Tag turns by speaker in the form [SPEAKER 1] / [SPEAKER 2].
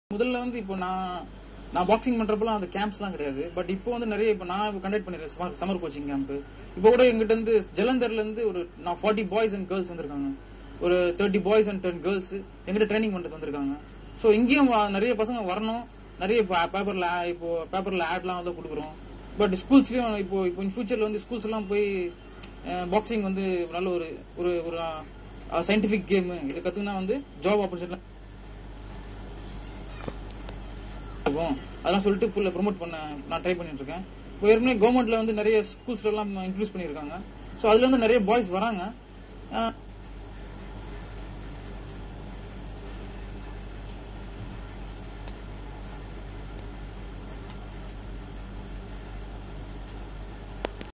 [SPEAKER 1] முதல்ல வந்து இப்போ நான் நான் பாக்ஸிங் பண்றப்பலாம் அந்த கேம்ப்ஸ்லாம் கிடையாது பட் இப்போ வந்து நிறைய இப்போ நான் கண்டக்ட் பண்ணிருக்கேன் சம்மர் கோச்சிங் கேம்ப் இப்போ கூட எங்கிட்ட இருந்து ஜலந்தர்ல இருந்து ஒரு நான் ஃபார்ட்டி பாய்ஸ் அண்ட் கேர்ள்ஸ் வந்திருக்காங்க ஒரு thirty boys and ten girls எங்கிட்ட ட்ரைனிங் பண்றது வந்திருக்காங்க ஸோ இங்கேயும் வ- நிறைய பசங்க வரணும் நிறைய பேப்பர்ல இப்போ பேப்பர்ல ஆட்லாம் வந்து கொடுக்குறோம் பட் ஸ்கூல்ஸ்லயும் இப்போ இப்போ இன் ஃபியூச்சர்ல வந்து ஸ்கூல்ஸ் எல்லாம் போய் பாக்ஸிங் வந்து நல்ல ஒரு ஒரு ஒரு சயின்டிபிக் கேம் இதை கத்துனா வந்து ஜாப் ஆப்பர்ச்சுனிட்டி இருக்கும் அதெல்லாம் சொல்லிட்டு ஃபுல்லா ப்ரோமோட் பண்ண நான் ட்ரை பண்ணிட்டு இருக்கேன் இப்போ ஏற்கனவே கவர்மெண்ட்ல வந்து நிறைய ஸ்கூல்ஸ்ல எல்லாம் இன்க்ளூஸ் பண்ணிருக்காங்க ஸோ அதுல இருந்து நிறைய பாய்ஸ் வராங்க அஹ்